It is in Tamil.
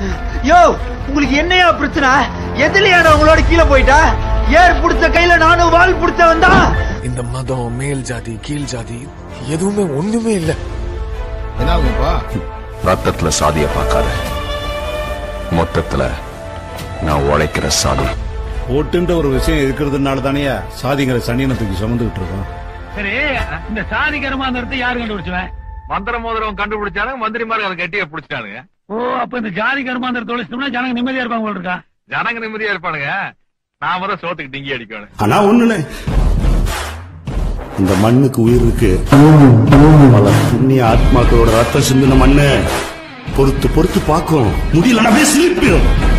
யோ உங்களுக்கு என்னையா பிரச்சனை எதுலயா நான் உங்களோட கீழே போயிட்டா ஏர் புடிச்ச கையில நானும் வால் புடிச்ச வந்தா இந்த மதம் மேல் ஜாதி கீழ் ஜாதி எதுவுமே ஒண்ணுமே இல்ல என்ன ஆகுதுப்பா ரத்தத்துல சாதிய பார்க்காத மொத்தத்துல நான் உழைக்கிற சாதி ஓட்டுன்ற ஒரு விஷயம் இருக்கிறதுனால தானே சாதிங்கிற சனியனத்துக்கு சுமந்துகிட்டு இருக்கோம் சரி இந்த சாதி கருமாந்திரத்தை யாரு கண்டுபிடிச்சுவேன் மந்திர மோதிரம் கண்டுபிடிச்சானுங்க மந்திரிமார்கள் அதை கட்டியா பிடிச்சிட்டானுங்க ஓ அப்ப இந்த ஜாதி கருமாந்திரம் தொலைச்சிட்டோம்னா ஜனங்க நிம்மதியா இருப்பாங்க போல இருக்கா ஜனங்க நிம்மதியா இருப்பானுங்க நாம தான் சோத்துக்கு டிங்கி அடிக்கணும் ஆனா ஒண்ணுல இந்த மண்ணுக்கு உயிர் இருக்கு பல புண்ணிய ஆத்மாக்களோட ரத்தம் சிந்தின மண்ணு பொறுத்து பொறுத்து பார்க்கும் முடியலன்னா அப்படியே சிலிப்பிடும்